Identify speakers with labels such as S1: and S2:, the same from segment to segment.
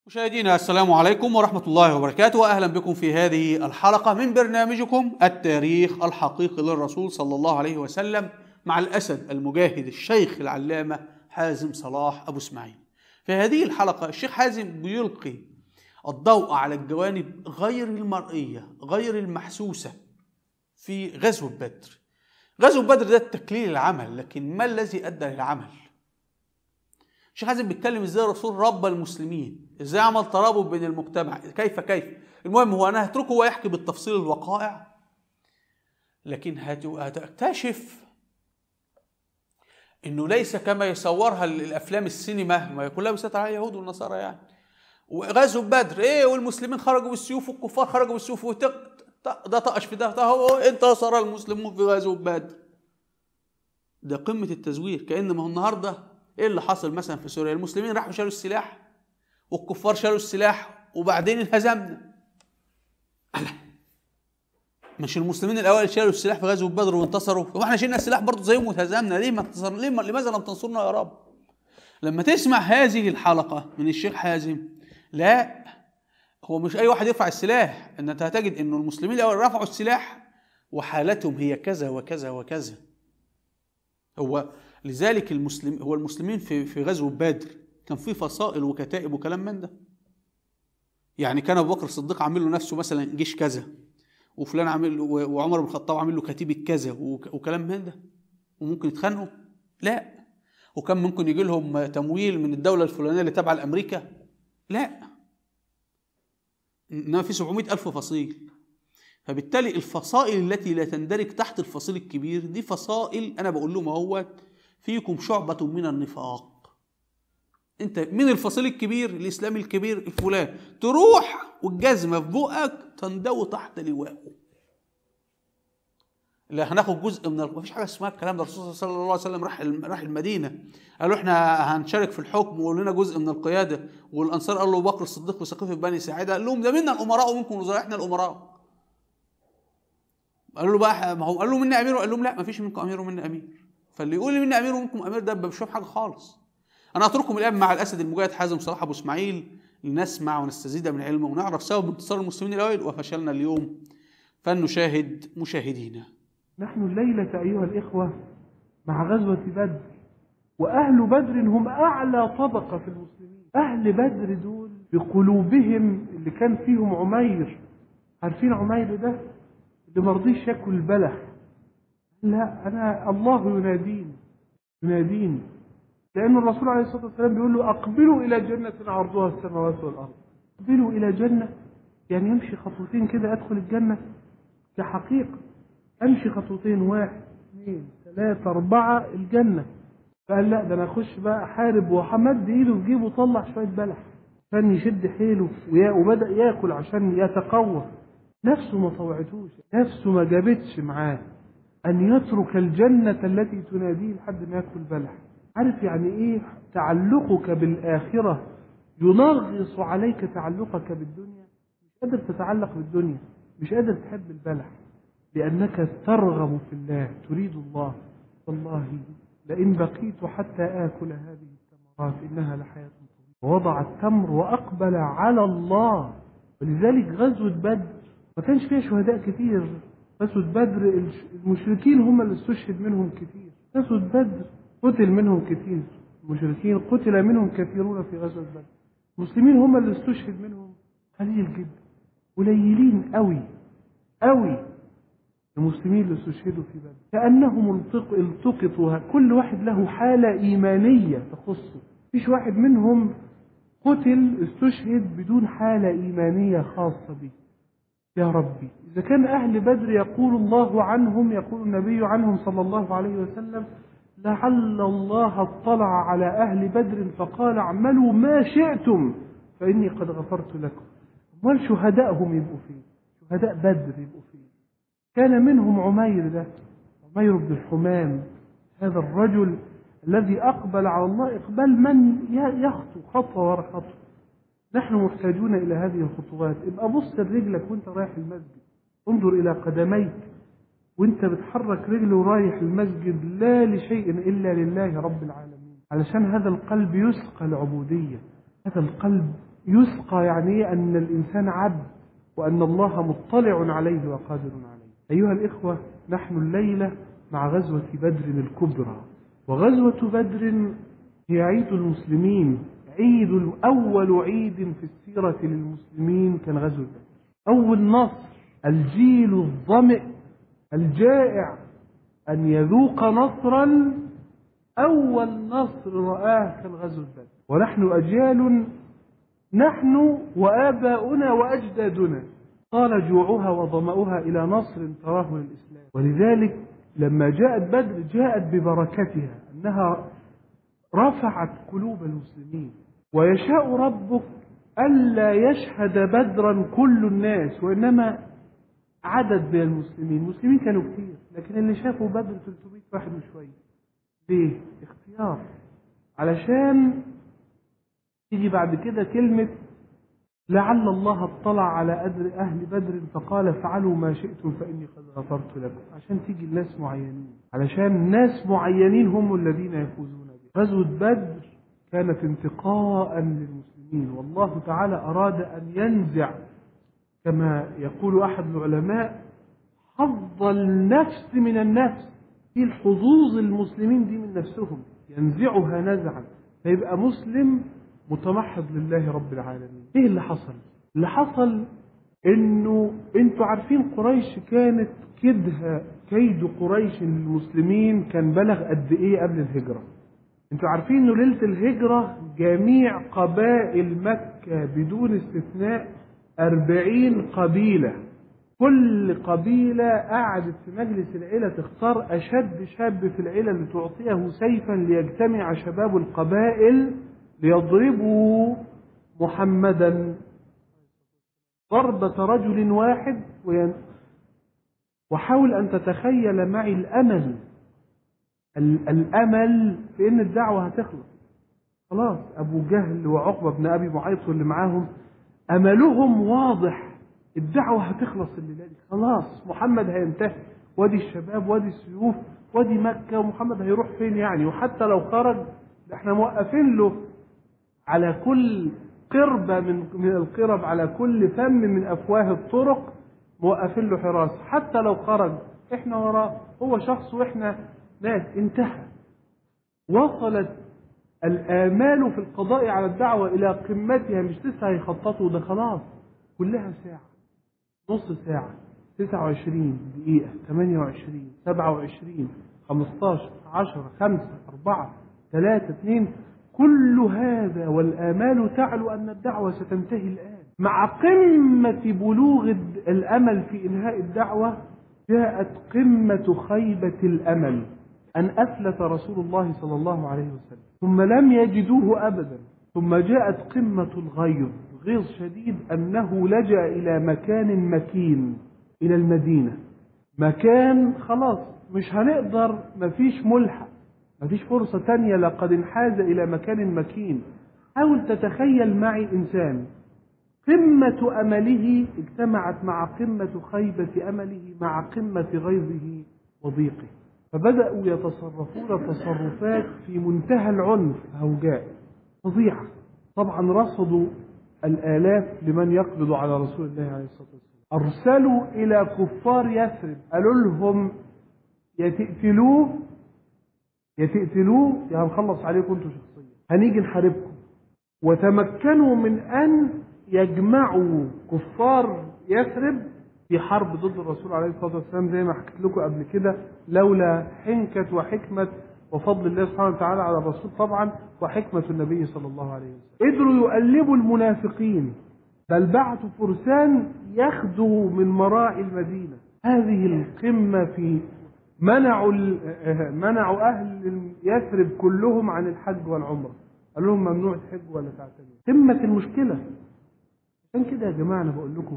S1: مشاهدينا السلام عليكم ورحمة الله وبركاته وأهلا بكم في هذه الحلقة من برنامجكم التاريخ الحقيقي للرسول صلى الله عليه وسلم مع الأسد المجاهد الشيخ العلامة حازم صلاح أبو اسماعيل في هذه الحلقة الشيخ حازم بيلقي الضوء على الجوانب غير المرئية غير المحسوسة في غزوة بدر غزوة بدر ده التكليل العمل لكن ما الذي أدى للعمل الشيخ حازم بيتكلم ازاي الرسول ربى المسلمين ازاي عمل ترابط بين المجتمع كيف كيف المهم هو انا هتركه ويحكي بالتفصيل الوقائع لكن هت- هتكتشف انه ليس كما يصورها الافلام السينما ما هي كلها بيسيطر عليها اليهود والنصارى يعني وغزو بدر ايه والمسلمين خرجوا بالسيوف والكفار خرجوا بالسيوف وتق ط- ده طقش في ده ده هو انتصر المسلمون في غزو بدر ده قمة التزوير كأن ما هو النهارده ايه اللي حصل مثلا في سوريا المسلمين راحوا شالوا السلاح والكفار شالوا السلاح وبعدين انهزمنا ألا. مش المسلمين الاول شالوا السلاح في غزوه بدر وانتصروا واحنا شلنا السلاح برضه زيهم واتهزمنا ليه ما انتصر ليه ما... لماذا لم تنصرنا يا رب لما تسمع هذه الحلقه من الشيخ حازم لا هو مش اي واحد يرفع السلاح ان انت هتجد انه المسلمين الاول رفعوا السلاح وحالتهم هي كذا وكذا وكذا هو لذلك المسلم هو المسلمين في في غزوه بدر كان في فصائل وكتائب وكلام من ده يعني كان ابو بكر الصديق عامل له نفسه مثلا جيش كذا وفلان عامل و- وعمر بن الخطاب عامل له كتيبه كذا وك- وكلام من ده وممكن يتخانقوا لا وكان ممكن يجي لهم تمويل من الدوله الفلانيه اللي تابعه لامريكا لا انما في 700 الف فصيل فبالتالي الفصائل التي لا تندرج تحت الفصيل الكبير دي فصائل انا بقول لهم اهوت فيكم شعبة من النفاق انت من الفصيل الكبير الاسلامي الكبير الفلان تروح والجزمة في بقك تندو تحت لوائه لا هناخد جزء من ال- مفيش حاجه اسمها الكلام ده الرسول صلى الله عليه وسلم راح الم- راح المدينه قالوا احنا هنشارك في الحكم ولنا جزء من القياده والانصار قالوا ابو بكر الصديق وسقيف بني ساعده قال لهم ده منا الامراء ومنكم وزراء احنا الامراء قالوا له بقى ما هو قال له مني امير وقال لهم لا ما فيش منكم امير ومني امير فاللي يقول لي مني امير ومنكم امير ده مش فاهم حاجه خالص انا اترككم الان مع الاسد المجاهد حازم صلاح ابو اسماعيل لنسمع ونستزيد من علمه ونعرف سبب انتصار المسلمين الاوائل وفشلنا اليوم فلنشاهد مشاهدينا
S2: نحن الليلة أيها الإخوة مع غزوة بدر وأهل بدر هم أعلى طبقة في المسلمين أهل بدر دول بقلوبهم اللي كان فيهم عمير عارفين عمير ده اللي مرضيش ياكل البلح لا أنا الله يناديني يناديني لأن الرسول عليه الصلاة والسلام بيقول له أقبلوا إلى جنة عرضها السماوات والأرض أقبلوا إلى جنة يعني يمشي خطوتين كده أدخل الجنة كحقيقة امشي خطوتين واحد اثنين ثلاثة أربعة الجنة فقال لا ده أنا أخش بقى أحارب وحمد إيده في جيبه وطلع شوية بلح كان يشد حيله ويا- وبدأ ياكل عشان يتقوى نفسه ما طوعتوش نفسه ما جابتش معاه أن يترك الجنة التي تناديه لحد ما ياكل بلح عارف يعني إيه تعلقك بالآخرة ينغص عليك تعلقك بالدنيا مش قادر تتعلق بالدنيا مش قادر تحب البلح لأنك ترغب في الله تريد الله والله لئن بقيت حتى آكل هذه الثمرات إنها لحياة طويلة ووضع التمر وأقبل على الله ولذلك غزوة بدر ما كانش فيها شهداء كتير غزوة بدر الش- المشركين هم اللي استشهد منهم كتير غزوة بدر قتل منهم كتير المشركين قتل منهم كثيرون في غزوة بدر المسلمين هم اللي استشهد منهم قليل جدا قليلين قوي قوي المسلمين اللي استشهدوا في بدر كأنهم التق- التقطوا كل واحد له حالة إيمانية تخصه مفيش واحد منهم قتل استشهد بدون حالة إيمانية خاصة به يا ربي إذا كان أهل بدر يقول الله عنهم يقول النبي عنهم صلى الله عليه وسلم لعل الله اطلع على أهل بدر فقال اعملوا ما شئتم فإني قد غفرت لكم أمال شهدائهم يبقوا فين شهداء بدر يبقوا فين كان منهم عمير ده عمير بن الحمام هذا الرجل الذي أقبل على الله إقبال من ي- يخطو خطوة ورا خطوة نحن محتاجون إلى هذه الخطوات ابقى بص لرجلك وانت رايح المسجد انظر إلى قدميك وانت بتحرك رجله ورايح المسجد لا لشيء إلا لله رب العالمين علشان هذا القلب يسقى العبودية هذا القلب يسقى يعني إيه أن الإنسان عبد وأن الله مطلع عليه وقادر عليه أيها الإخوة نحن الليلة مع غزوة بدر الكبرى وغزوة بدر هي عيد المسلمين عيد أول عيد في السيرة للمسلمين كان غزوة بدر أول نصر الجيل الظمئ الجائع أن يذوق نصرا أول نصر رآه كان غزوة بدر ونحن أجيال نحن وآباؤنا وأجدادنا طال جوعها وظمأها إلى نصر تراه للإسلام ولذلك لما جاءت بدر جاءت ببركتها أنها رفعت قلوب المسلمين ويشاء ربك ألا يشهد بدرا كل الناس وإنما عدد من المسلمين المسلمين كانوا كتير لكن اللي شافوا بدر 300 واحد وشوية ليه؟ اختيار علشان تيجي بعد كده كلمة لعل الله اطلع على أدر أهل بدر فقال افعلوا ما شئتم فإني قد غفرت لكم عشان تيجي الناس معينين علشان ناس معينين هم الذين يفوزون به غزوة بدر كانت انتقاء للمسلمين والله تعالى أراد أن ينزع كما يقول أحد العلماء حظ النفس من النفس في الحظوظ المسلمين دي من نفسهم ينزعها نزعا فيبقى مسلم متمحض لله رب العالمين ايه اللي حصل اللي حصل انه انتوا عارفين قريش كانت كدها كيد قريش للمسلمين كان بلغ قد ايه قبل الهجرة انتوا عارفين انه ليلة الهجرة جميع قبائل مكة بدون استثناء أربعين قبيلة كل قبيلة قعدت في مجلس العيلة تختار أشد شاب في العيلة لتعطيه سيفا ليجتمع شباب القبائل ليضربوا محمدا ضربة رجل واحد وين وحاول أن تتخيل معي الأمل ال- الأمل في أن الدعوة هتخلص خلاص أبو جهل وعقبة بن أبي معيط واللي معاهم أملهم واضح الدعوة هتخلص الليلة دي خلاص محمد هينتهي وادي الشباب وادي السيوف وادي مكة ومحمد هيروح فين يعني وحتى لو خرج ده احنا موقفين له على كل قربة من من القرب على كل فم من أفواه الطرق موقفين له حراسة حتى لو خرج احنا وراه هو شخص واحنا ناس انتهى وصلت الآمال في القضاء على الدعوة إلى قمتها مش لسه هيخططوا ده خلاص كلها ساعة نص ساعة 29 دقيقة 28 27 15 10 5 4 3 2 كل هذا والآمال تعلو أن الدعوة ستنتهي الآن مع قمة بلوغ الأمل في إنهاء الدعوة جاءت قمة خيبة الأمل أن أفلت رسول الله صلى الله عليه وسلم ثم لم يجدوه أبدا ثم جاءت قمة الغيظ غيظ شديد أنه لجأ إلى مكان مكين إلى المدينة مكان خلاص مش هنقدر مفيش ملحق مفيش فرصة تانية لقد انحاز إلى مكان مكين حاول تتخيل معي إنسان قمة أمله اجتمعت مع قمة خيبة أمله مع قمة غيظه وضيقه فبدأوا يتصرفون تصرفات في منتهى العنف هوجاء فظيعة طبعا رصدوا الآلاف لمن يقبض على رسول الله عليه الصلاة والسلام أرسلوا إلى كفار يثرب قالوا لهم يا تقتلوه يا تقتلوه يا هنخلص عليكم انتوا شخصيا هنيجي نحاربكم وتمكنوا من أن يجمعوا كفار يثرب في حرب ضد الرسول عليه الصلاة والسلام زي ما حكيت لكم قبل كده لولا حنكة وحكمة وفضل الله سبحانه وتعالى على الرسول طبعا وحكمة النبي صلى الله عليه وسلم قدروا يقلبوا المنافقين بل بعثوا فرسان يخدوا من مراعي المدينة هذه القمة في منعوا منعوا أهل يثرب كلهم عن الحج والعمرة قال لهم ممنوع تحج ولا تعتمر قمة المشكلة عشان كده يا جماعة أنا بقول لكم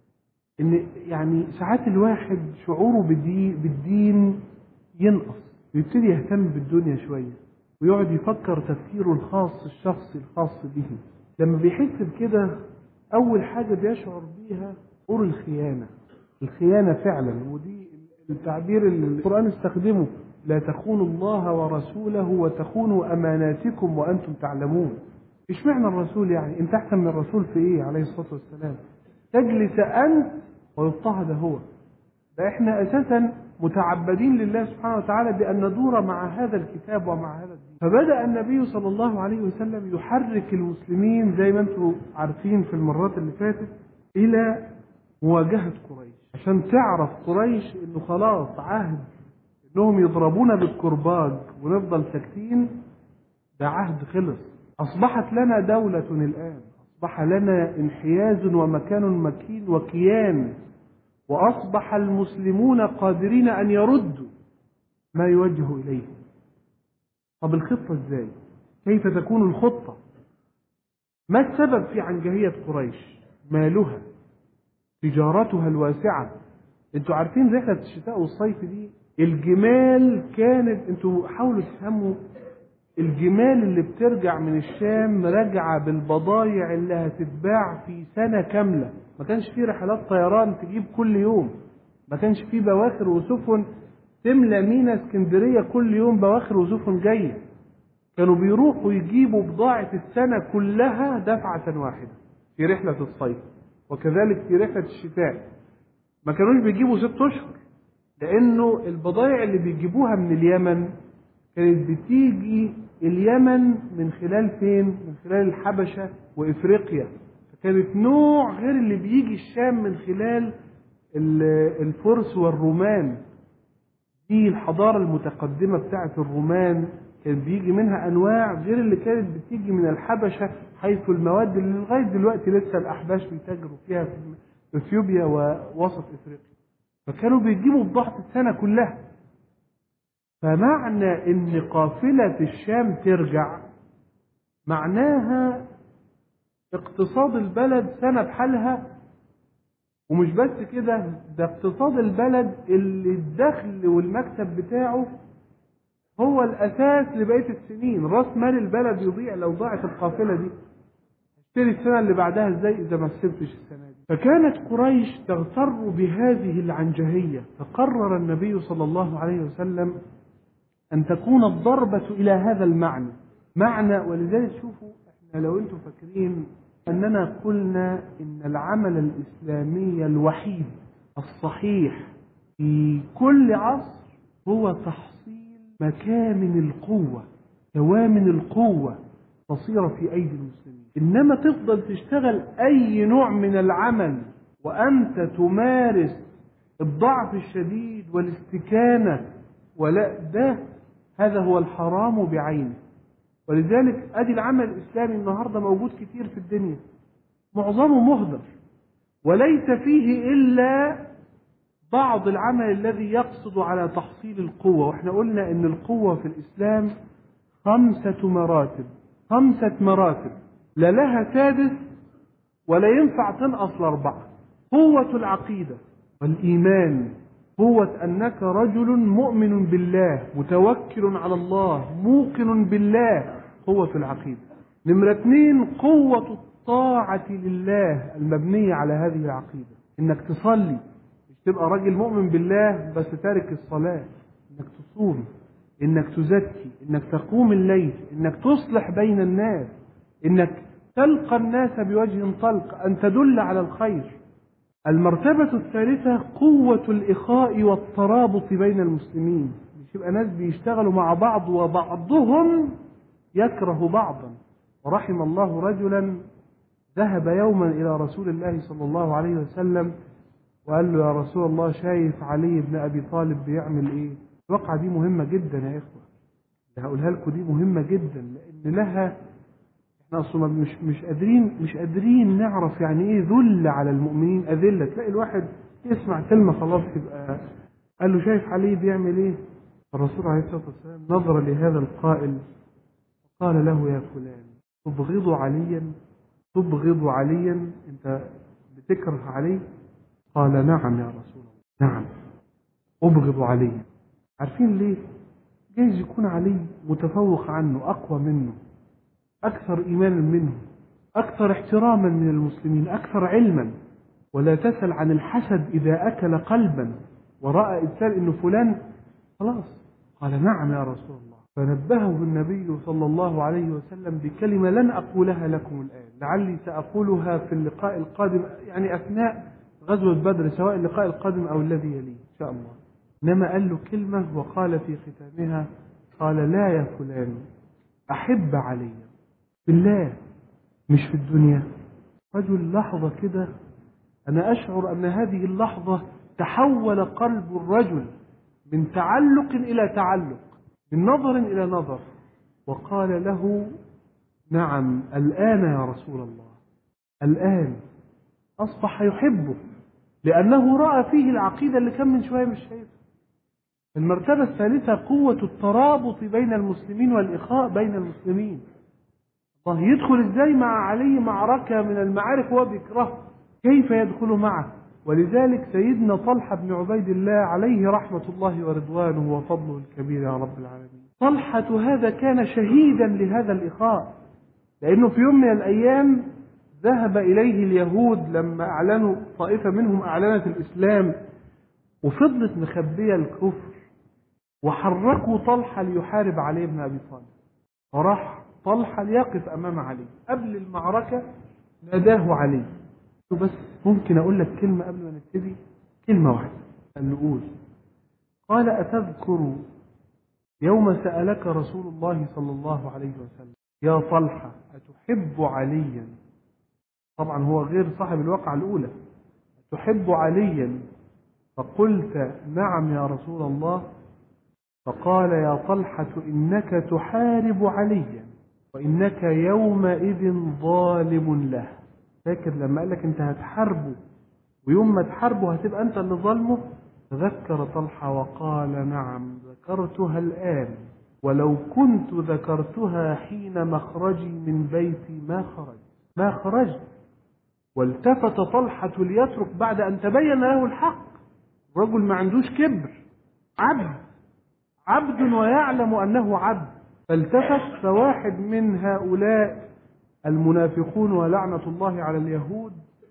S2: إن يعني ساعات الواحد شعوره بالدين, بالدين ينقص ويبتدي يهتم بالدنيا شوية ويقعد يفكر تفكيره الخاص الشخصي الخاص به لما بيحس بكده أول حاجة بيشعر بيها شعور الخيانة الخيانة فعلا ودي التعبير اللي القرآن استخدمه لا تخونوا الله ورسوله وتخونوا أماناتكم وأنتم تعلمون اشمعنى الرسول يعني انت احسن من الرسول في ايه عليه الصلاه والسلام تجلس انت ويضطهد هو ده احنا اساسا متعبدين لله سبحانه وتعالى بان ندور مع هذا الكتاب ومع هذا الدين فبدا النبي صلى الله عليه وسلم يحرك المسلمين زي ما انتم عارفين في المرات اللي فاتت الى مواجهه قريش عشان تعرف قريش انه خلاص عهد انهم يضربونا بالكرباج ونفضل ساكتين ده عهد خلص اصبحت لنا دوله الان اصبح لنا انحياز ومكان مكين وكيان واصبح المسلمون قادرين ان يردوا ما يوجه اليهم طب الخطه ازاي كيف تكون الخطه ما السبب في عنجهيه قريش مالها تجارتها الواسعه انتوا عارفين رحله الشتاء والصيف دي الجمال كانت انتوا حاولوا تفهموا الجمال اللي بترجع من الشام راجعه بالبضايع اللي هتتباع في سنه كامله ما كانش في رحلات طيران تجيب كل يوم ما كانش في بواخر وسفن تملى مينا اسكندريه كل يوم بواخر وسفن جايه كانوا بيروحوا يجيبوا بضاعه السنه كلها دفعه واحده في رحله الصيف وكذلك في رحله الشتاء ما كانوش بيجيبوا ست اشهر لانه البضائع اللي بيجيبوها من اليمن كانت بتيجي اليمن من خلال فين؟ من خلال الحبشه وافريقيا فكانت نوع غير اللي بيجي الشام من خلال الفرس والرومان دي الحضاره المتقدمه بتاعه الرومان كان بيجي منها انواع غير اللي كانت بتيجي من الحبشه حيث المواد اللي لغايه دلوقتي لسه الاحباش بيتاجروا فيها في اثيوبيا ووسط افريقيا فكانوا بيجيبوا بضاعة السنة كلها فمعنى ان قافلة الشام ترجع معناها اقتصاد البلد سنة بحالها ومش بس كده ده اقتصاد البلد اللي الدخل والمكسب بتاعه هو الاساس لبقيه السنين راس مال البلد يضيع لو ضاعت القافله دي اشتري السنه اللي بعدها ازاي اذا ما كسبتش السنه دي فكانت قريش تغتر بهذه العنجهيه فقرر النبي صلى الله عليه وسلم ان تكون الضربه الى هذا المعنى معنى ولذلك شوفوا احنا لو انتم فاكرين اننا قلنا ان العمل الاسلامي الوحيد الصحيح في كل عصر هو تحصيل مكامن القوه دوامن القوه تصير في ايدي المسلمين انما تفضل تشتغل اي نوع من العمل وانت تمارس الضعف الشديد والاستكانه ولا ده هذا هو الحرام بعينه ولذلك ادي العمل الاسلامي النهارده موجود كتير في الدنيا معظمه مهدر وليس فيه الا بعض العمل الذي يقصد على تحصيل القوه واحنا قلنا ان القوه في الاسلام خمسه مراتب خمسه مراتب لا لها سادس ولا ينفع تنقص لاربعه قوه العقيده والايمان قوة أنك رجل مؤمن بالله متوكل على الله موقن بالله قوة العقيدة نمرة اثنين قوة الطاعة لله المبنية على هذه العقيدة إنك تصلي مش تبقى راجل مؤمن بالله بس تارك الصلاة إنك تصوم إنك تزكي إنك تقوم الليل إنك تصلح بين الناس إنك تلقى الناس بوجه طلق أن تدل على الخير المرتبة الثالثة قوة الإخاء والترابط بين المسلمين مش يبقى ناس بيشتغلوا مع بعض وبعضهم يكره بعضا ورحم الله رجلا ذهب يوما إلى رسول الله صلى الله عليه وسلم وقال له يا رسول الله شايف علي بن أبي طالب بيعمل إيه الواقعة دي مهمة جدا يا إخوة اللي هقولها لكم دي مهمة جدا لأن لها احنا اصلا مش مش قادرين مش قادرين نعرف يعني ايه ذل على المؤمنين اذله تلاقي الواحد يسمع كلمه خلاص يبقى قال له شايف علي بيعمل ايه الرسول عليه الصلاه والسلام نظر لهذا القائل قال له يا فلان تبغض عليا تبغض عليا انت بتكره علي قال نعم يا رسول الله نعم ابغض عليا عارفين ليه جايز يكون علي متفوق عنه اقوى منه أكثر إيمانا منه أكثر احتراما من المسلمين أكثر علما ولا تسل عن الحسد إذا أكل قلبا ورأى إنسان إنه فلان خلاص قال نعم يا رسول الله فنبهه النبي صلى الله عليه وسلم بكلمة لن أقولها لكم الآن لعلي سأقولها في اللقاء القادم يعني أثناء غزوة بدر سواء اللقاء القادم أو الذي يليه إن شاء الله إنما قال له كلمة وقال في ختامها قال لا يا فلان أحب علي بالله مش في الدنيا رجل لحظة كده أنا أشعر أن هذه اللحظة تحول قلب الرجل من تعلق إلى تعلق من نظر إلى نظر وقال له نعم الآن يا رسول الله الآن أصبح يحبه لأنه رأى فيه العقيدة اللي كان من شوية مش شايفها المرتبة الثالثة قوة الترابط بين المسلمين والإخاء بين المسلمين الله يدخل ازاي مع علي معركة من المعارك وهو بيكرهه كيف يدخل معه ولذلك سيدنا طلحة بن عبيد الله عليه رحمة الله ورضوانه وفضله الكبير يا رب العالمين طلحة هذا كان شهيدا لهذا الإخاء لأنه في يوم من الأيام ذهب إليه اليهود لما أعلنوا طائفة منهم أعلنت الإسلام وفضلت مخبية الكفر وحركوا طلحة ليحارب علي بن أبي طالب فراح طلحة ليقف أمام علي قبل المعركة ناداه علي بس ممكن أقول لك كلمة قبل ما نبتدي كلمة واحدة قال له قول قال أتذكر يوم سألك رسول الله صلى الله عليه وسلم يا طلحة أتحب عليا طبعا هو غير صاحب الواقعة الأولى تحب عليا فقلت نعم يا رسول الله فقال يا طلحة إنك تحارب عليا وإنك يومئذ ظالم له فاكر لما قال لك أنت هتحاربه ويوم ما تحاربه هتبقى أنت اللي ظالمه تذكر طلحة وقال نعم ذكرتها الآن ولو كنت ذكرتها حين مخرجي من بيتي ما خرج ما خرجت والتفت طلحة ليترك بعد أن تبين له الحق الرجل ما عندوش كبر عبد عبد ويعلم أنه عبد فالتفت فواحد من هؤلاء المنافقون ولعنة الله على اليهود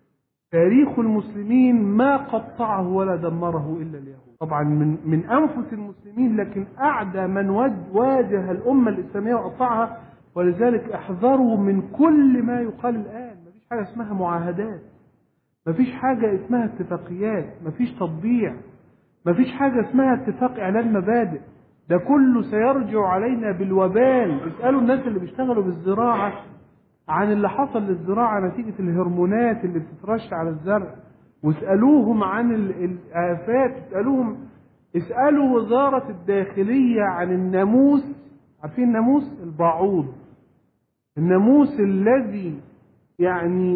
S2: تاريخ المسلمين ما قطعه ولا دمره إلا اليهود طبعا من, من أنفس المسلمين لكن أعدى من واجه الأمة الإسلامية وقطعها ولذلك احذروا من كل ما يقال الآن مفيش حاجة اسمها معاهدات مفيش حاجة اسمها اتفاقيات مفيش تطبيع مفيش حاجة اسمها اتفاق إعلان مبادئ ده كله سيرجع علينا بالوبال اسألوا الناس اللي بيشتغلوا بالزراعة عن اللي حصل للزراعة نتيجة الهرمونات اللي بتترش على الزرع واسألوهم عن الآفات اسألوهم اسألوا وزارة الداخلية عن الناموس عارفين الناموس الباعوض الناموس الذي يعني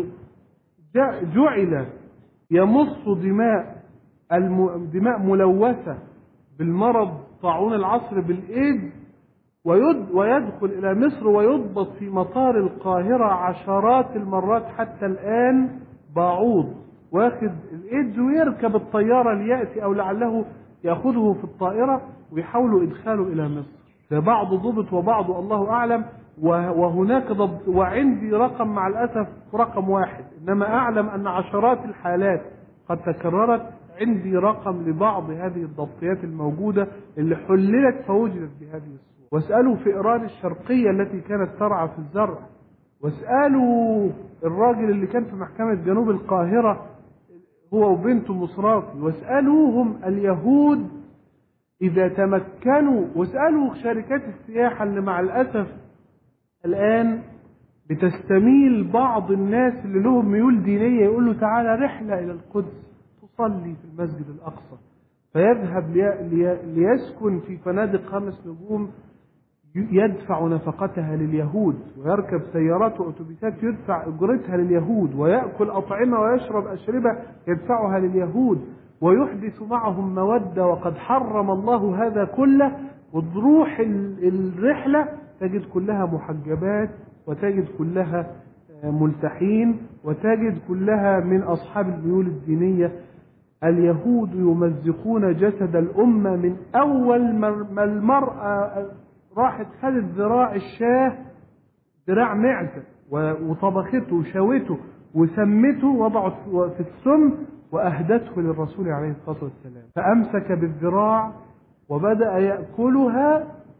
S2: جعل يمص دماء الم... دماء ملوثة بالمرض طاعون العصر بالإيد ويد ويدخل إلى مصر ويضبط في مطار القاهرة عشرات المرات حتى الآن باعوض واخد الإيدز ويركب الطيارة ليأتي أو لعله يأخذه في الطائرة ويحاولوا إدخاله إلى مصر ده بعض ضبط وبعض الله أعلم وهناك ضبط وعندي رقم مع الأسف رقم واحد إنما أعلم أن عشرات الحالات قد تكررت عندي رقم لبعض هذه الضبطيات الموجودة اللي حللت فوجدت بهذه الصورة واسألوا في إيران الشرقية التي كانت ترعى في الزرع واسألوا الراجل اللي كان في محكمة جنوب القاهرة هو وبنته مصرافي واسألوهم اليهود إذا تمكنوا واسألوا شركات السياحة اللي مع الأسف الآن بتستميل بعض الناس اللي لهم ميول دينية يقول له تعالى رحلة إلى القدس تصلي في المسجد الأقصى فيذهب لي ليسكن في فنادق خمس نجوم يدفع نفقتها لليهود ويركب سيارات وأتوبيسات يدفع أجرتها لليهود ويأكل أطعمة ويشرب أشربة يدفعها لليهود ويحدث معهم مودة وقد حرم الله هذا كله وتروح الرحلة تجد كلها محجبات وتجد كلها ملتحين وتجد كلها من أصحاب الميول الدينية اليهود يمزقون جسد الأمة من أول ما المرأة راحت خدت ذراع الشاه ذراع معزة وطبخته وشوته وسمته وضعت في السم وأهدته للرسول عليه الصلاة والسلام فأمسك بالذراع وبدأ يأكلها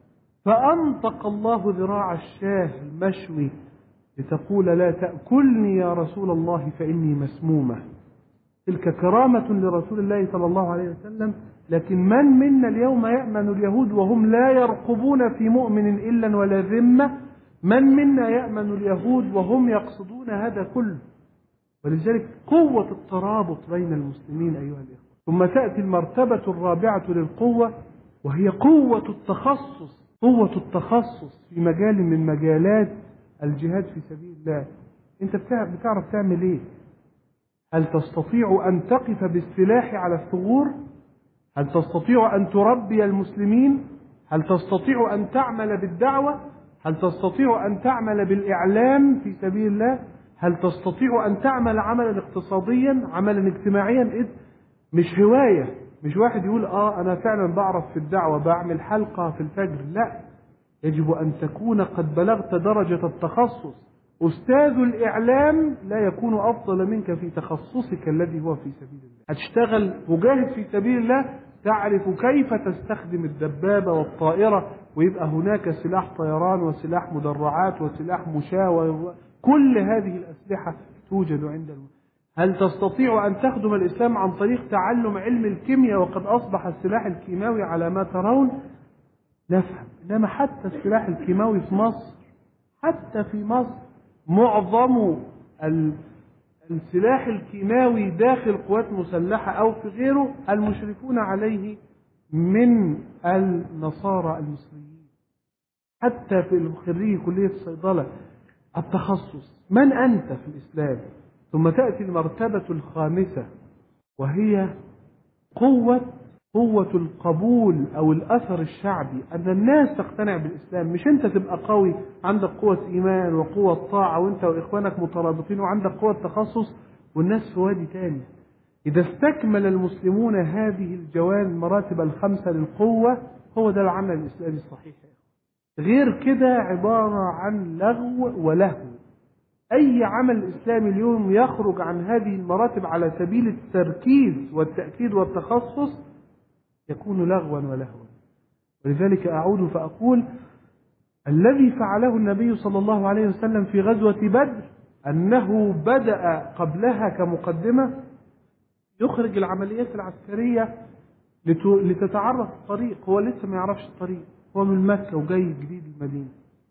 S2: فأنطق الله ذراع الشاه المشوي لتقول لا تأكلني يا رسول الله فإني مسمومة تلك كرامة لرسول الله صلى الله عليه وسلم لكن من منا اليوم يأمن اليهود وهم لا يرقبون في مؤمن إلا ولا ذمة من منا يأمن اليهود وهم يقصدون هذا كله ولذلك قوة الترابط بين المسلمين أيها الإخوة ثم تأتي المرتبة الرابعة للقوة وهي قوة التخصص قوة التخصص في مجال من مجالات الجهاد في سبيل الله انت بتعرف تعمل ايه هل تستطيع ان تقف بالسلاح على الثغور هل تستطيع ان تربي المسلمين هل تستطيع ان تعمل بالدعوه هل تستطيع ان تعمل بالاعلام في سبيل الله هل تستطيع ان تعمل عملا اقتصاديا عملا اجتماعيا مش هوايه مش واحد يقول اه انا فعلا بعرف في الدعوه بعمل حلقه في الفجر لا يجب ان تكون قد بلغت درجه التخصص أستاذ الإعلام لا يكون أفضل منك في تخصصك الذي هو في سبيل الله هتشتغل مجاهد في سبيل الله تعرف كيف تستخدم الدبابة والطائرة ويبقى هناك سلاح طيران وسلاح مدرعات وسلاح مشاة كل هذه الأسلحة توجد عند الم... هل تستطيع أن تخدم الإسلام عن طريق تعلم علم الكيمياء وقد أصبح السلاح الكيماوي على ما ترون نفهم إنما حتى السلاح الكيماوي في مصر حتى في مصر معظم السلاح الكيماوي داخل قوات مسلحة أو في غيره المشرفون عليه من النصارى المصريين حتى في خريج كلية الصيدلة التخصص من أنت في الإسلام ثم تأتي المرتبة الخامسة وهي قوة قوة القبول أو الأثر الشعبي أن الناس تقتنع بالإسلام مش أنت تبقى قوي عندك قوة إيمان وقوة طاعة وأنت وإخوانك مترابطين وعندك قوة تخصص والناس في وادي تاني إذا استكمل المسلمون هذه الجوانب المراتب الخمسة للقوة هو ده العمل الإسلامي الصحيح غير كده عبارة عن لغو ولهو أي عمل إسلامي اليوم يخرج عن هذه المراتب على سبيل التركيز والتأكيد والتخصص يكون لغوا ولهوا ولذلك أعود فأقول الذي فعله النبي صلى الله عليه وسلم في غزوة بدر أنه بدأ قبلها كمقدمة يخرج العمليات العسكرية لتتعرف الطريق هو لسه ما يعرفش الطريق هو من مكة وجاي جديد المدينة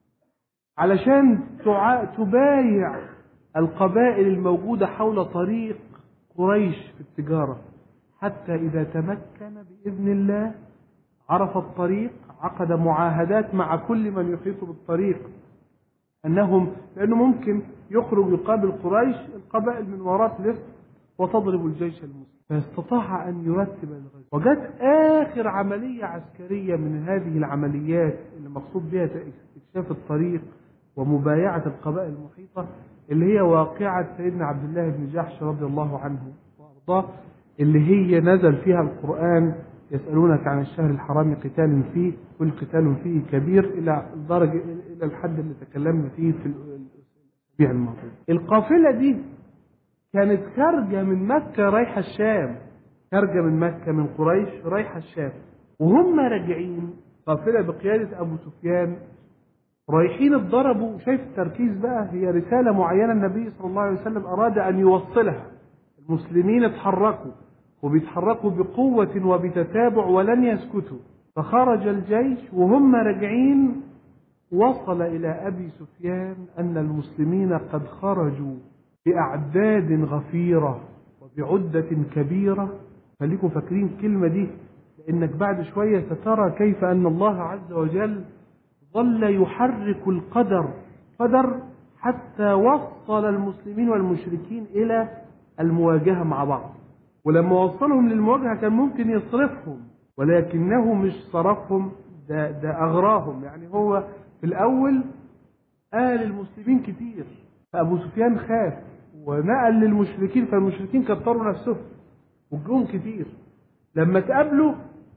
S2: علشان تبايع القبائل الموجودة حول طريق قريش في التجارة حتى إذا تمكن بإذن الله عرف الطريق عقد معاهدات مع كل من يحيط بالطريق أنهم لأنه ممكن يخرج يقابل قريش القبائل من وراء تلف وتضرب الجيش المسلم فاستطاع أن يرتب الغزو وجت آخر عملية عسكرية من هذه العمليات اللي مقصود بها استكشاف الطريق ومبايعة القبائل المحيطة اللي هي واقعة سيدنا عبد الله بن جحش رضي الله عنه وأرضاه اللي هي نزل فيها القرآن يسألونك عن الشهر الحرام قتال فيه كل قتال فيه كبير إلى الدرجة إلى الحد اللي تكلمنا فيه في الأسبوع الماضي. القافلة دي كانت خارجة من مكة رايحة الشام خارجة من مكة من قريش رايحة الشام وهم راجعين قافلة بقيادة أبو سفيان رايحين اتضربوا شايف التركيز بقى هي رسالة معينة النبي صلى الله عليه وسلم أراد أن يوصلها المسلمين اتحركوا وبيتحركوا بقوة وبتتابع ولن يسكتوا فخرج الجيش وهم راجعين وصل إلى أبي سفيان أن المسلمين قد خرجوا بأعداد غفيرة وبعدة كبيرة خليكم فاكرين الكلمة دي لأنك بعد شوية سترى كيف أن الله عز وجل ظل يحرك القدر قدر حتى وصل المسلمين والمشركين إلى المواجهة مع بعض ولما وصلهم للمواجهة كان ممكن يصرفهم ولكنه مش صرفهم ده, ده أغراهم يعني هو في الأول قال المسلمين كتير فأبو سفيان خاف ونقل للمشركين فالمشركين كتروا نفسهم وجوهم كتير لما تقابلوا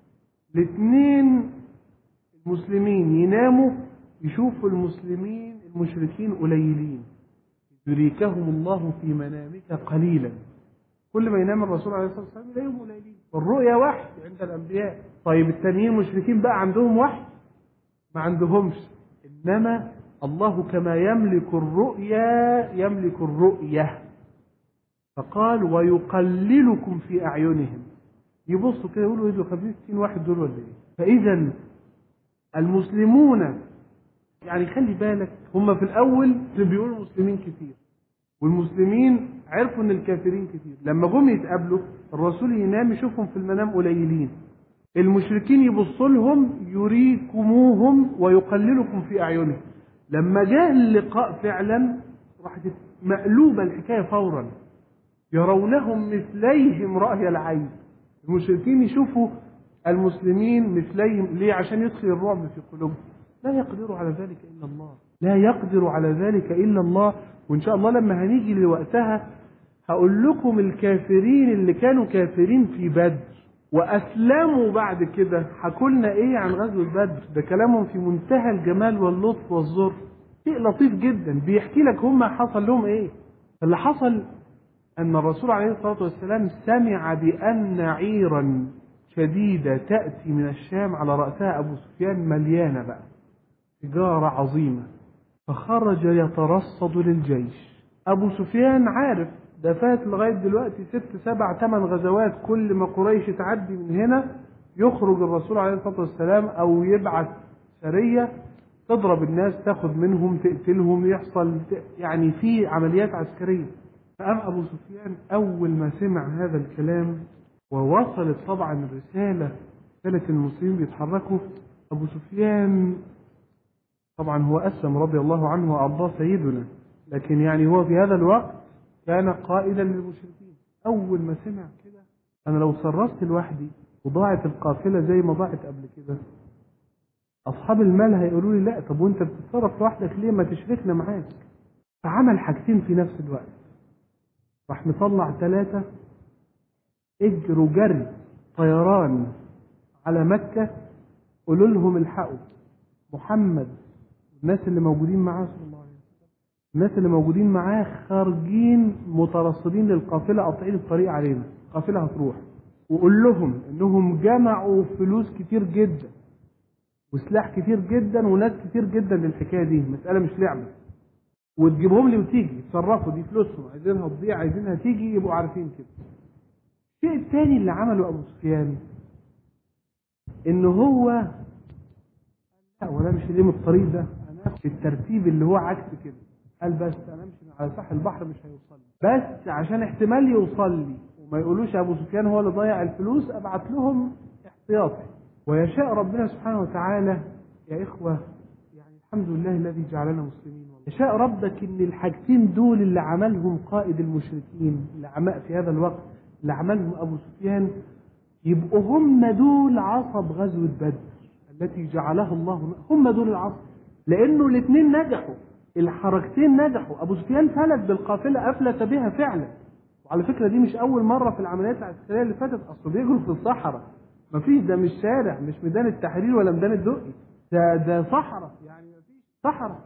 S2: الاثنين المسلمين يناموا يشوفوا المسلمين المشركين قليلين يريكهم الله في منامك قليلا كل ما ينام الرسول عليه الصلاه والسلام يلاقيهم قليلين الرؤيا وحي عند الانبياء طيب التانيين مشركين بقى عندهم وحي ما عندهمش إنما الله كما يملك الرؤيا يملك الرؤية فقال ويقللكم في أعينهم يبصوا كده يقولوا ايه دول 50 واحد دول ولا ايه فإذا المسلمون يعني خلي بالك هم في الأول بيقولوا المسلمين كتير والمسلمين عرفوا ان الكافرين كتير لما جم يتقابلوا الرسول ينام يشوفهم في المنام قليلين المشركين يبصوا لهم يريكموهم ويقللكم في اعينهم لما جاء اللقاء فعلا راحت مقلوبه الحكايه فورا يرونهم مثليهم راي العين المشركين يشوفوا المسلمين مثليهم ليه عشان يدخل الرعب في قلوبهم لا يقدر على ذلك الا الله لا يقدر على ذلك الا الله وان شاء الله لما هنيجي لوقتها هقول لكم الكافرين اللي كانوا كافرين في بدر واسلموا بعد كده حكولنا ايه عن غزوه بدر ده كلامهم في منتهى الجمال واللطف والظرف شيء لطيف جدا بيحكي لك هم حصل لهم ايه اللي حصل ان الرسول عليه الصلاه والسلام سمع بان عيرا شديده تاتي من الشام على راسها ابو سفيان مليانه بقى تجاره عظيمه فخرج يترصد للجيش ابو سفيان عارف ده فات لغايه دلوقتي ست سبع ثمان غزوات كل ما قريش تعدي من هنا يخرج الرسول عليه الصلاه والسلام او يبعث سريه تضرب الناس تاخد منهم تقتلهم يحصل يعني في عمليات عسكريه فقام ابو سفيان اول ما سمع هذا الكلام ووصلت طبعا الرساله رساله المسلمين بيتحركوا ابو سفيان طبعا هو أسلم رضي الله عنه وأرضاه سيدنا لكن يعني هو في هذا الوقت كان قائدا للمشركين أول ما سمع كده أنا لو صرفت لوحدي وضاعت القافلة زي ما ضاعت قبل كده أصحاب المال هيقولوا لي لا طب وأنت بتتصرف لوحدك ليه ما تشركنا معاك فعمل حاجتين في نفس الوقت راح مطلع ثلاثة اجروا جري طيران على مكة قولوا لهم الحقوا محمد الناس اللي موجودين معاه صلى الله عليه وسلم الناس اللي موجودين معاه خارجين مترصدين للقافله قاطعين الطريق علينا القافله هتروح وقول لهم انهم جمعوا فلوس كتير جدا وسلاح كتير جدا وناس كتير جدا للحكايه دي مساله مش لعبه وتجيبهم لي وتيجي يتصرفوا دي فلوسهم عايزينها تضيع عايزينها تيجي يبقوا عارفين كده الشيء الثاني اللي عمله ابو سفيان ان هو لا ولا امشي ليه من الطريق ده انا امشي الترتيب اللي هو عكس كده قال بس انا امشي على ساحل البحر مش هيوصل لي بس عشان احتمال يوصل لي وما يقولوش ابو سفيان هو اللي ضيع الفلوس ابعت لهم احتياطي ويشاء ربنا سبحانه وتعالى يا اخوه يعني الحمد لله الذي جعلنا مسلمين والله يشاء ربك ان الحاجتين دول اللي عملهم قائد المشركين اللي عمل في هذا الوقت اللي عملهم ابو سفيان يبقوا هم دول عصب غزوه بدر التي جعلها الله هم دول العصر لانه الاثنين نجحوا الحركتين نجحوا ابو سفيان فلت بالقافله افلت بها فعلا وعلى فكره دي مش اول مره في العمليات العسكريه اللي فاتت اصل بيجروا في الصحراء مفيش ده مش شارع مش ميدان التحرير ولا ميدان الدقي ده ده صحراء يعني مفيش صحراء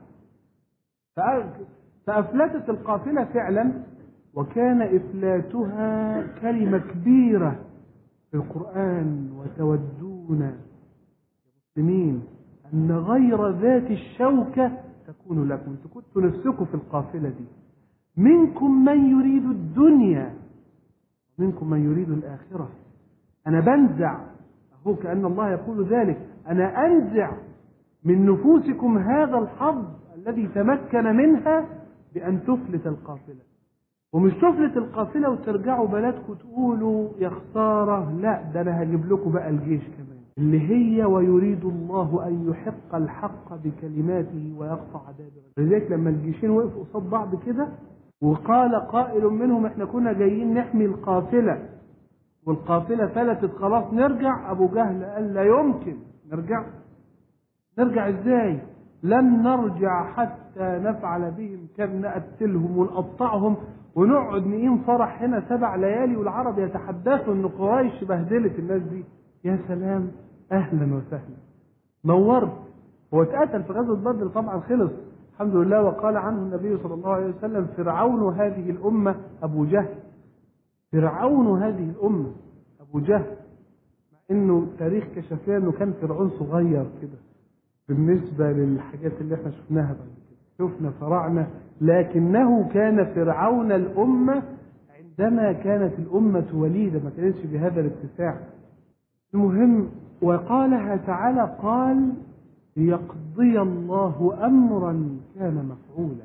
S2: فافلتت القافله فعلا وكان افلاتها كلمه كبيره في القران وتودون المسلمين أن غير ذات الشوكة تكون لكم انتوا كنتوا نفسكم في القافلة دي منكم من يريد الدنيا منكم من يريد الآخرة أنا بنزع أهو كأن الله يقول ذلك أنا أنزع من نفوسكم هذا الحظ الذي تمكن منها بأن تفلت القافلة ومش تفلت القافلة وترجعوا بلدكم تقولوا يا خسارة لا ده أنا هجيب لكم بقى الجيش كمان اللي هي ويريد الله أن يحق الحق بكلماته ويقطع دابر لذلك لما الجيشين وقفوا قصاد بعض كده وقال قائل منهم احنا كنا جايين نحمي القافلة والقافلة فلتت خلاص نرجع أبو جهل قال لا يمكن نرجع نرجع ازاي لن نرجع حتى نفعل بهم كان نقتلهم ونقطعهم ونقعد نقيم فرح هنا سبع ليالي والعرب يتحدثوا ان قريش بهدلت الناس دي يا سلام اهلا وسهلا نورت هو اتقتل في غزوه بدر طبعا خلص الحمد لله وقال عنه النبي صلى الله عليه وسلم فرعون هذه الامه ابو جهل فرعون هذه الامه ابو جهل مع انه تاريخ كشف انه كان فرعون صغير كده بالنسبة للحاجات اللي احنا شفناها بعد كده شفنا فراعنة لكنه كان فرعون الأمة عندما كانت الأمة وليدة ما كانتش بهذا الاتساع المهم وقالها تعالى قال ليقضي الله أمرا كان مفعولا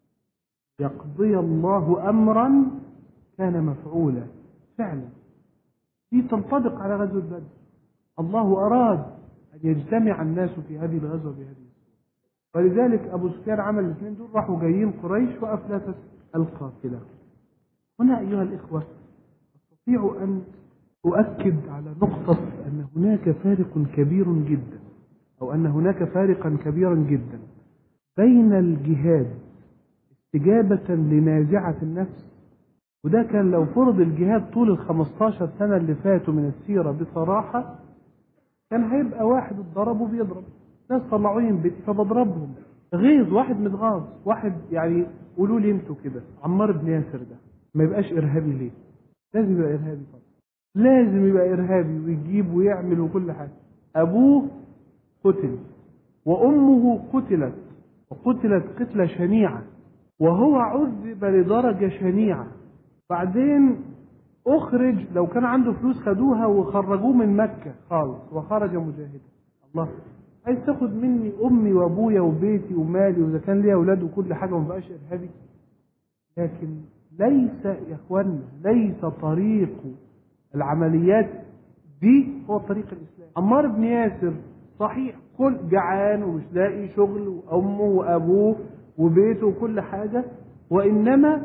S2: يقضي الله أمرا كان مفعولا فعلا دي تنطبق على غزوة بدر الله أراد أن يجتمع الناس في هذه الغزوة بهذه الصورة ولذلك أبو سفيان عمل الاثنين دول راحوا جايين قريش وأفلتت القافلة هنا أيها الإخوة أستطيع أن أؤكد على نقطة أن هناك فارق كبير جدا أو أن هناك فارقا كبيرا جدا بين الجهاد استجابة لنازعة النفس وده كان لو فرض الجهاد طول ال 15 سنة اللي فاتوا من السيرة بصراحة كان هيبقى واحد اتضرب وبيضرب ناس طلعوني من بيتي فبضربهم غيظ واحد متغاظ واحد يعني قولوا لي انتوا كده عمار بن ياسر ده ما يبقاش ارهابي ليه؟ لازم يبقى ارهابي طبعا لازم يبقى ارهابي ويجيب ويعمل وكل حاجه ابوه قتل وامه قتلت وقتلت قتله شنيعه وهو عذب لدرجه شنيعه بعدين اخرج لو كان عنده فلوس خدوها وخرجوه من مكه خالص وخرج مجاهدا الله عايز تاخد مني امي وابويا وبيتي ومالي واذا كان ليا اولاد وكل حاجه وما بقاش ارهابي لكن ليس يا اخوانا ليس طريق العمليات دي هو طريق الاسلام عمار بن ياسر صحيح كل جعان ومش لاقي شغل وامه وابوه وبيته وكل حاجه وانما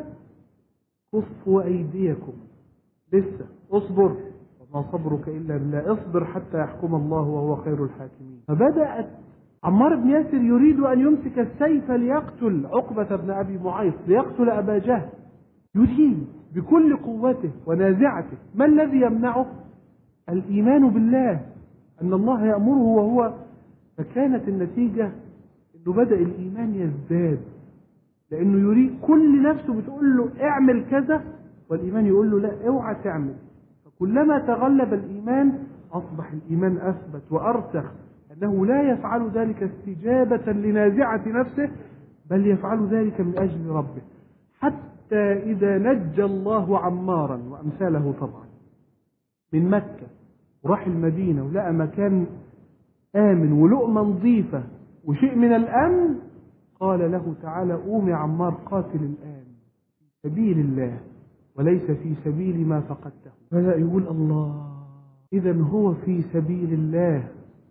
S2: كفوا ايديكم لسه اصبر وما صبرك الا بالله اصبر حتى يحكم الله وهو خير الحاكمين فبدات عمار بن ياسر يريد ان يمسك السيف ليقتل عقبه بن ابي معيط ليقتل ابا جهل يريد بكل قوته ونازعته ما الذي يمنعه الايمان بالله ان الله يامره وهو فكانت النتيجه انه بدا الايمان يزداد لانه يريد كل نفسه بتقول له اعمل كذا والايمان يقول له لا اوعى تعمل فكلما تغلب الايمان اصبح الايمان اثبت وارسخ انه لا يفعل ذلك استجابه لنازعه نفسه بل يفعل ذلك من اجل ربه حتى اذا نجى الله عمارا وامثاله طبعا من مكه وراح المدينه ولقى مكان امن ولقمه نظيفه وشيء من الامن قال له تعالى قوم يا عمار قاتل الان في سبيل الله وليس في سبيل ما فقدته بدأ يقول الله إذا هو في سبيل الله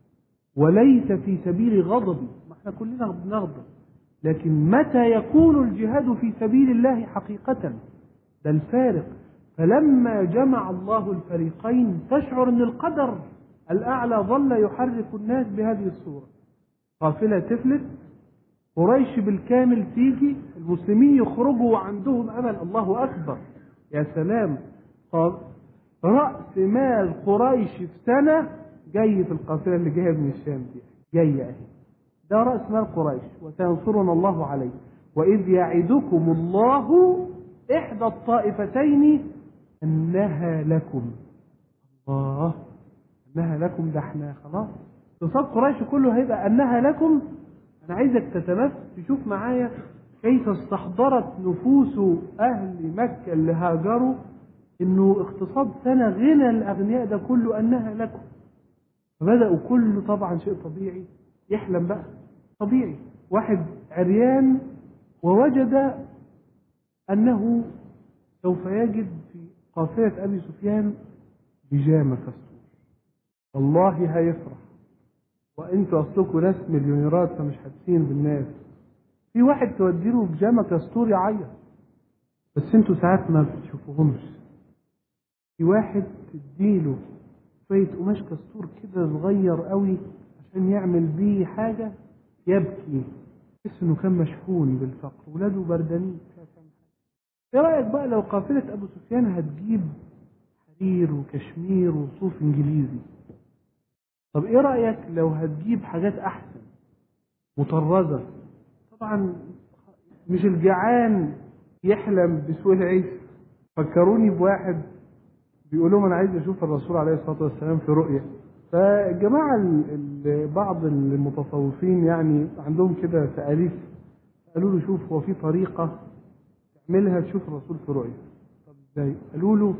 S2: وليس في سبيل غضبي ما احنا كلنا بنغضب لكن متى يكون الجهاد في سبيل الله حقيقة ده الفارق فلما جمع الله الفريقين تشعر ان القدر الأعلى ظل يحرك الناس بهذه الصورة قافلة تفلت قريش بالكامل تيجي المسلمين يخرجوا وعندهم أمل الله أكبر يا سلام طب رأس مال قريش في سنة جاي في القافلة اللي جاية من الشام دي جاية أهي ده رأس مال قريش وسينصرنا الله عليه وإذ يعدكم الله إحدى الطائفتين أنها لكم الله أنها لكم ده احنا خلاص اقتصاد قريش كله هيبقى أنها لكم أنا عايزك تتمثل تشوف معايا كيف استحضرت نفوس أهل مكة اللي هاجروا إنه اقتصاد سنة غنى الأغنياء ده كله أنها لكم فبدأوا كله طبعا شيء طبيعي يحلم بقى طبيعي واحد عريان ووجد أنه سوف يجد في قافلة أبي سفيان بيجامة كالسور والله هيفرح وانتوا اصلكم ناس مليونيرات فمش حاسين بالناس في واحد توديله بيجامه كاستور يعيط بس انتوا ساعات ما بتشوفوهمش في واحد تديله شويه قماش كاستور كده صغير قوي عشان يعمل بيه حاجه يبكي تحس انه كان مشحون بالفقر ولاده بردانين ايه رايك بقى لو قافله ابو سفيان هتجيب حرير وكشمير وصوف انجليزي طب ايه رايك لو هتجيب حاجات احسن مطرزه طبعا مش الجعان يحلم بسوء العيش فكروني بواحد بيقول لهم انا عايز اشوف الرسول عليه الصلاه والسلام في رؤيا فالجماعة ال- ال- بعض المتصوفين يعني عندهم كده تأليف قالوا له شوف هو في طريقة تعملها تشوف الرسول في رؤية طب ازاي؟ قالوا له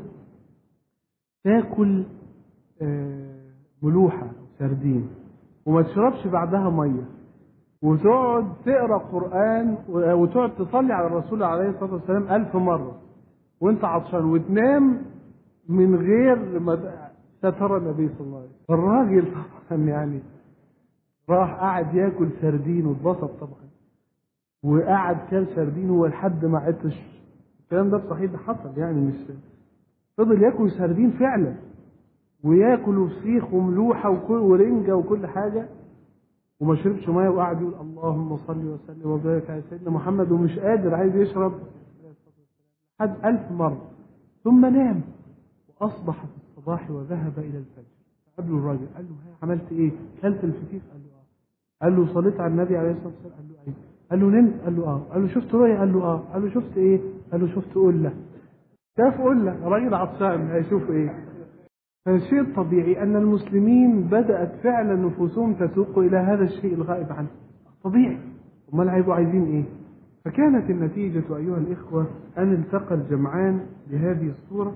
S2: تاكل آه، ملوحة أو سردين وما تشربش بعدها مية وتقعد تقرا قرآن و- وتقعد تصلي على الرسول عليه الصلاة والسلام ألف مرة وانت عطشان وتنام من غير ما ت- سترى النبي صلى الله عليه وسلم الراجل طبعا يعني راح قعد ياكل سردين واتبسط طبعا وقعد كل سردين هو لحد ما عطش الكلام ده صحيح ده حصل يعني مش فضل ياكل سردين فعلا وياكل فسيخ وملوحه وكل ورنجه وكل حاجه وما شربش ميه وقعد يقول اللهم صل وسلم وبارك على سيدنا محمد ومش قادر عايز يشرب لحد ألف مرة ثم نام وأصبح في الصباح وذهب إلى الفجر قابله الراجل قال له ها عملت إيه؟ كلت الفسيخ؟ قال له آه قال له صليت على النبي عليه الصلاة والسلام؟ قال له أيوه قال له نمت؟ قال له آه قال له شفت رؤيا؟ قال له آه قال له شفت إيه؟ قال له شفت قلة شاف قلة راجل عطشان هيشوف إيه؟ فالشيء الطبيعي أن المسلمين بدأت فعلا نفوسهم تسوق إلى هذا الشيء الغائب عنه طبيعي امال هيبقوا عايزين ايه فكانت النتيجة أيها الإخوة أن التقى الجمعان بهذه الصورة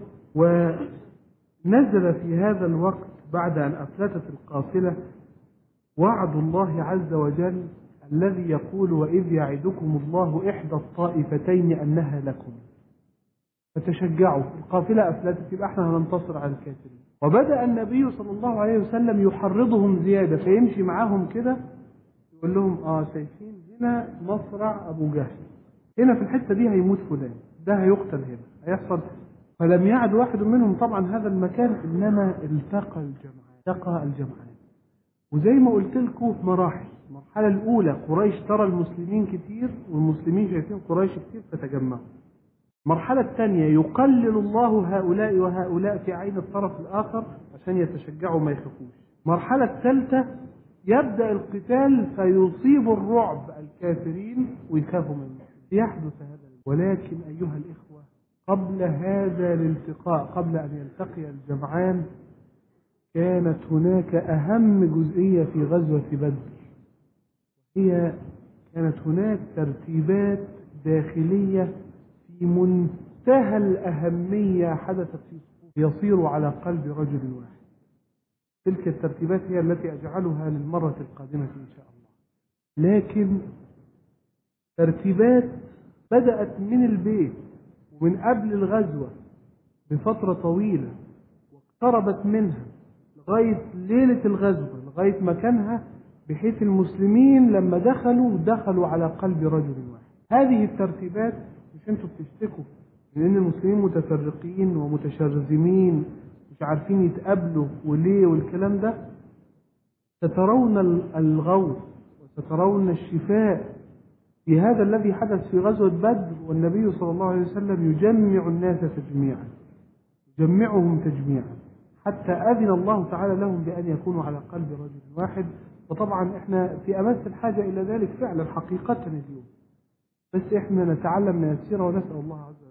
S2: ونزل في هذا الوقت بعد أن أفلتت القافلة وعد الله عز وجل الذي يقول وإذ يعدكم الله إحدى الطائفتين أنها لكم فتشجعوا القافلة أفلتت يبقى احنا هننتصر على الكافرين وبدأ النبي صلى الله عليه وسلم يحرضهم زيادة فيمشي معاهم كده يقول لهم اه شايفين هنا مصرع ابو جهل هنا في الحته دي هيموت فلان ده هيقتل هنا هيحصل فلم يعد واحد منهم طبعا هذا المكان انما التقى الجمعان التقى الجمعان وزي ما قلت لكم مراحل المرحله الاولى قريش ترى المسلمين كتير والمسلمين شايفين قريش كتير فتجمعوا المرحلة الثانية يقلل الله هؤلاء وهؤلاء في عين الطرف الآخر عشان يتشجعوا ما يخافوش المرحلة الثالثة يبدأ القتال فيصيب الرعب الكافرين ويخافوا منه يحدث هذا ولكن أيها الإخوة قبل هذا الالتقاء قبل أن يلتقي الجمعان كانت هناك أهم جزئية في غزوة بدر هي كانت هناك ترتيبات داخلية في منتهى الأهمية حدثت في صفوف يصير على قلب رجل واحد تلك الترتيبات هي التي أجعلها للمرة القادمة إن شاء الله لكن ترتيبات بدأت من البيت ومن قبل الغزوة بفترة طويلة واقتربت منها لغاية ليلة الغزوة لغاية مكانها بحيث المسلمين لما دخلوا دخلوا على قلب رجل واحد هذه الترتيبات مش انتوا بتشتكوا من ان المسلمين متفرقين ومتشرذمين مش عارفين يتقابلوا وليه والكلام ده سترون الغوث وسترون الشفاء في هذا الذي حدث في غزوة بدر والنبي صلى الله عليه وسلم يجمع الناس تجميعا يجمعهم تجميعا حتى أذن الله تعالى لهم بأن يكونوا على قلب رجل واحد وطبعا احنا في أمس الحاجة إلى ذلك فعلا حقيقة اليوم بس احنا نتعلم من السيرة ونسأل الله عز وجل